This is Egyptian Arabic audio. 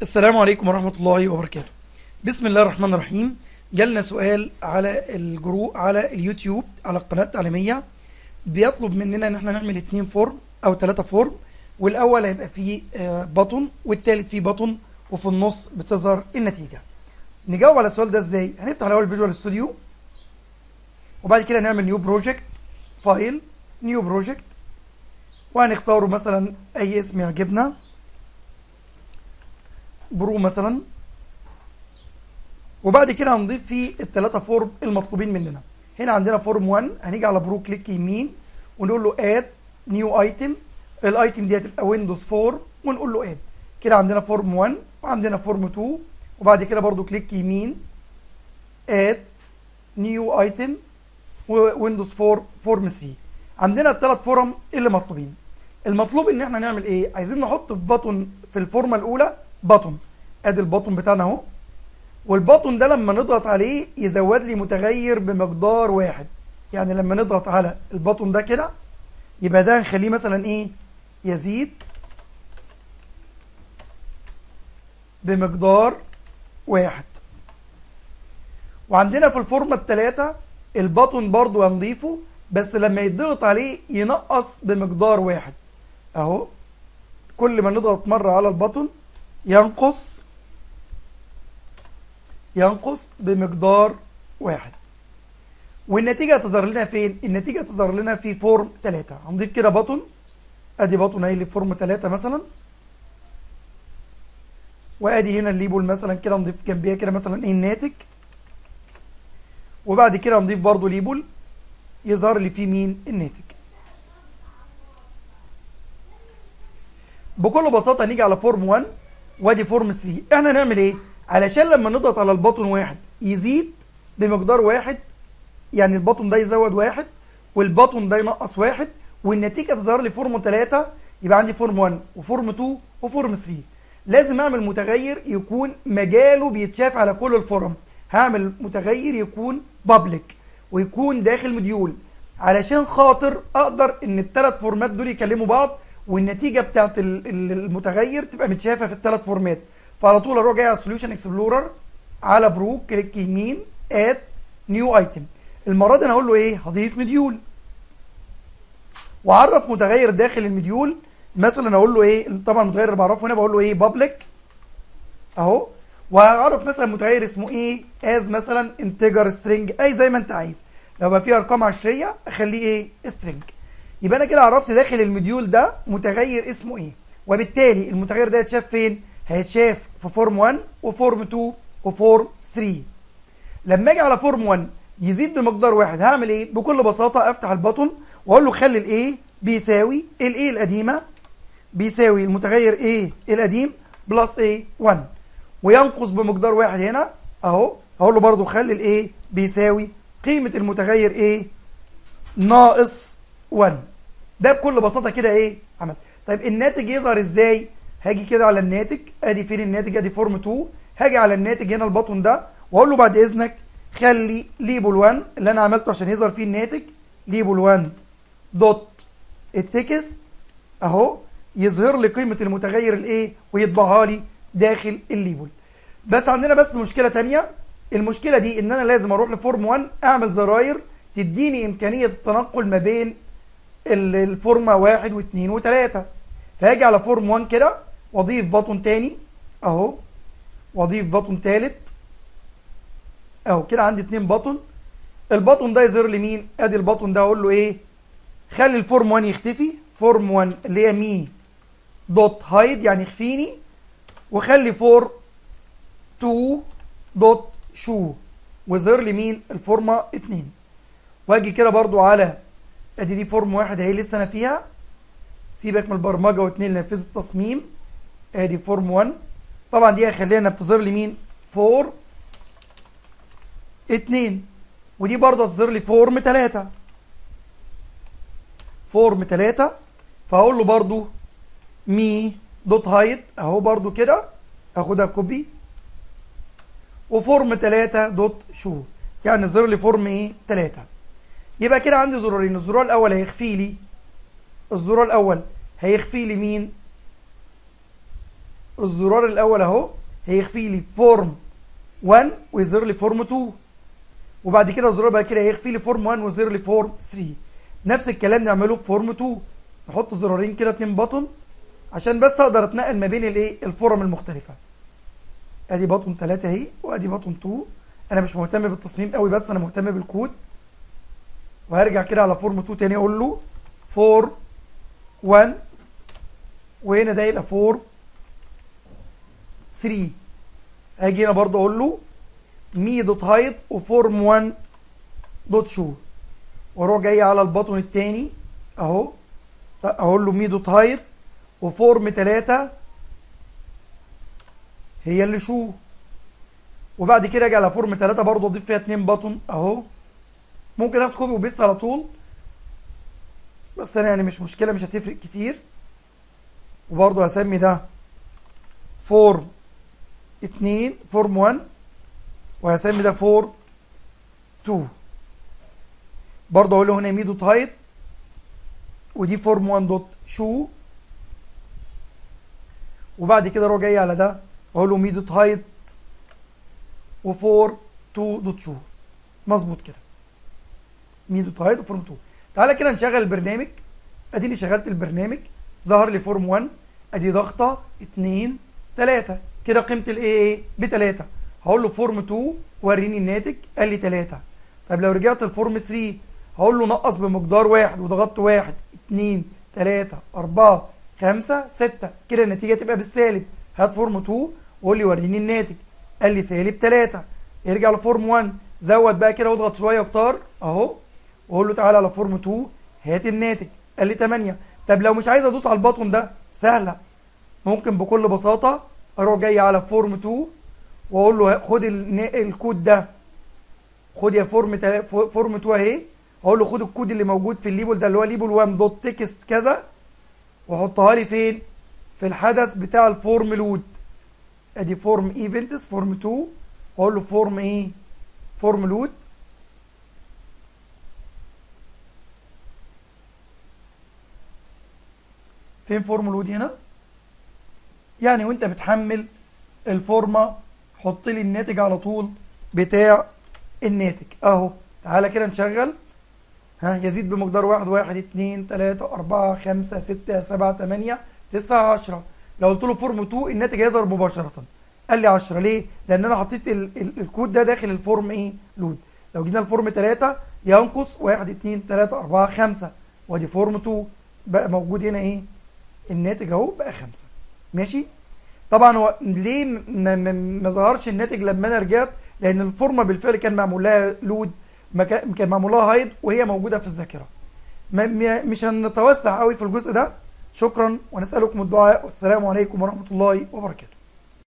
السلام عليكم ورحمة الله وبركاته بسم الله الرحمن الرحيم جالنا سؤال على الجرو على اليوتيوب على القناة التعليمية بيطلب مننا ان احنا نعمل اتنين فورم او تلاتة فورم والاول هيبقى فيه آه، بطن والتالت فيه بطن وفي النص بتظهر النتيجة نجاوب على السؤال ده ازاي هنفتح الاول فيجوال ستوديو وبعد كده نعمل نيو بروجكت فايل نيو بروجكت وهنختاره مثلا اي اسم يعجبنا برو مثلا وبعد كده هنضيف فيه الثلاثه فورم المطلوبين مننا هنا عندنا فورم 1 هنيجي على برو كليك يمين ونقول له اد نيو ايتم الايتم دي هتبقى ويندوز 4 ونقول له اد كده عندنا فورم 1 وعندنا فورم 2 وبعد كده برضو كليك يمين اد نيو ايتم ويندوز 4 فورم 3 عندنا الثلاث فورم اللي مطلوبين المطلوب ان احنا نعمل ايه عايزين نحط في بطن في الفورمه الاولى بطن ادي البطن بتاعنا اهو والبطن ده لما نضغط عليه يزود لي متغير بمقدار واحد يعني لما نضغط على البطن ده كده يبقى ده نخليه مثلا ايه يزيد بمقدار واحد وعندنا في الفورمة التلاتة البطن برضو هنضيفه بس لما يضغط عليه ينقص بمقدار واحد اهو كل ما نضغط مرة على البطن ينقص ينقص بمقدار واحد والنتيجة هتظهر لنا فين؟ النتيجة هتظهر لنا في فورم 3 هنضيف كده بطن ادي بطن اهي اللي في فورم 3 مثلا وادي هنا الليبل مثلا كده نضيف جنبيها كده مثلا ايه الناتج وبعد كده نضيف برضو ليبل يظهر لي فيه مين الناتج بكل بساطة هنيجي على فورم 1 وادي فورم 3 احنا نعمل ايه علشان لما نضغط على البطن واحد يزيد بمقدار واحد يعني البطن ده يزود واحد والبطن ده ينقص واحد والنتيجة تظهر لي فورم 3 يبقى عندي فورم 1 وفورم 2 وفورم 3 لازم اعمل متغير يكون مجاله بيتشاف على كل الفورم هعمل متغير يكون بابليك ويكون داخل مديول علشان خاطر اقدر ان الثلاث فورمات دول يكلموا بعض والنتيجه بتاعت ال- ال- المتغير تبقى متشافه في الثلاث فورمات فعلى طول اروح جاي على سوليوشن اكسبلورر على برو كليك يمين اد نيو ايتم المره دي انا هقول له ايه هضيف مديول واعرف متغير داخل المديول مثلا اقول له ايه طبعا المتغير اللي بعرفه هنا بقول له ايه بابليك اهو وهعرف مثلا متغير اسمه ايه از مثلا انتجر سترينج اي زي ما انت عايز لو بقى فيه ارقام عشريه اخليه ايه سترينج يبقى انا كده عرفت داخل المديول ده متغير اسمه ايه وبالتالي المتغير ده يتشاف فين هيتشاف في فورم 1 وفورم 2 وفورم 3 لما اجي على فورم 1 يزيد بمقدار واحد هعمل ايه بكل بساطه افتح البطن واقول له خلي الايه بيساوي الايه القديمه بيساوي المتغير ايه القديم بلس ايه 1 وينقص بمقدار واحد هنا اهو هقول له برضو خلي الايه بيساوي قيمه المتغير ايه ناقص 1 ده بكل بساطه كده ايه عملت طيب الناتج يظهر ازاي هاجي كده على الناتج ادي فين الناتج ادي فورم 2 هاجي على الناتج هنا البطن ده واقول له بعد اذنك خلي ليبل 1 اللي انا عملته عشان يظهر فيه الناتج ليبل 1 دوت التكست اهو يظهر لي قيمه المتغير الايه ويطبعها لي داخل الليبل بس عندنا بس مشكله تانية المشكله دي ان انا لازم اروح لفورم 1 اعمل زراير تديني امكانيه التنقل ما بين ال- الفورمه 1 و2 و3 فهاجي على فورم 1 كده واضيف بطن تاني اهو واضيف بطن تالت اهو كده عندي اتنين بطن البطن ده يظهر لي مين ادي البطن ده اقول له ايه خلي الفورم 1 يختفي فورم 1 اللي هي مي دوت هايد يعني اخفيني وخلي فور 2 دوت شو وظهر لي مين الفورمه 2 واجي كده برضو على ادي دي فورم واحد اهي لسه انا فيها سيبك من البرمجه واتنين نفذ التصميم ادي فورم 1 طبعا دي هخليها بتظهر لي مين فور 2 ودي برضه هتظهر لي فورم 3 فورم 3 فهقول له برضه مي دوت هايت اهو برضه كده اخدها كوبي وفورم 3 دوت شو يعني ظهر لي فورم ايه 3 يبقى كده عندي زرارين الزرار الاول هيخفي لي الزرار الاول هيخفي لي مين الزرار الاول اهو هيخفي لي فورم 1 ويظهر لي فورم 2 وبعد كده الزرار بعد كده هيخفي لي فورم 1 ويظهر لي فورم 3 نفس الكلام نعمله في فورم 2 نحط زرارين كده اتنين بطن عشان بس اقدر اتنقل ما بين الايه الفورم المختلفه ادي بطن 3 اهي وادي بطن 2 انا مش مهتم بالتصميم قوي بس انا مهتم بالكود وهرجع كده على فورم 2 تاني اقول له فور 1 وهنا ده يبقى فور 3 هاجي هنا برضه اقول له مي دوت هايد وفورم 1 دوت شو واروح جاي على البطن التاني اهو اقول له مي دوت هايد وفورم 3 هي اللي شو وبعد كده اجي على فورم 3 برضه اضيف فيها اتنين بطن اهو ممكن اخد كوبي وبيست على طول بس انا يعني مش مشكله مش هتفرق كتير وبرضه هسمي ده فورم 2 فورم 1 وهسمي ده فورم 2 برضه اقول له هنا مي دوت هايت ودي فورم 1 دوت شو وبعد كده اروح جاي على ده اقول له مي دوت هايت و4 2 دوت شو مظبوط كده مي دوت هايت وفورم 2 تعالى كده نشغل البرنامج اديني شغلت البرنامج ظهر لي فورم 1 ادي ضغطه 2 3 كده قيمه الايه ايه ب 3 هقول له فورم 2 وريني الناتج قال لي 3 طب لو رجعت لفورم 3 هقول له نقص بمقدار واحد وضغطت 1 2 3 4 5 6 كده النتيجه تبقى بالسالب هات فورم 2 وقول لي وريني الناتج قال لي سالب 3 ارجع لفورم 1 زود بقى كده واضغط شويه واختار اهو واقول له تعالى على فورم 2 هات الناتج قال لي 8 طب لو مش عايز ادوس على البطن ده سهله ممكن بكل بساطه اروح جاي على فورم 2 واقول له خد الكود ده خد يا فورم تل... فورم 2 اهي اقول له خد الكود اللي موجود في الليبل ده اللي هو ليبل 1 دوت تكست كذا وحطها لي فين في الحدث بتاع الفورم لود ادي فورم ايفنتس فورم 2 واقول له فورم ايه فورم لود فين فورم لود هنا يعني وانت بتحمل الفورمه حط لي الناتج على طول بتاع الناتج اهو تعالى كده نشغل ها يزيد بمقدار واحد واحد اتنين تلاتة أربعة خمسة ستة سبعة تمانية تسعة عشرة لو قلت له فورم 2 الناتج هيظهر مباشرة قال لي 10 ليه؟ لأن أنا حطيت ال ال الكود ده داخل الفورم إيه؟ لود لو جينا الفورم 3 ينقص 1 2 3 4 5 وادي فورم 2 بقى موجود هنا إيه؟ الناتج أهو بقى 5 ماشي؟ طبعا هو ليه ما, ما, ما ظهرش الناتج لما أنا رجعت؟ لأن الفورمة بالفعل كان معمول لها لود كان معمول لها هايد وهي موجودة في الذاكرة مش هنتوسع قوي في الجزء ده شكرا ونسألكم الدعاء والسلام عليكم ورحمة الله وبركاته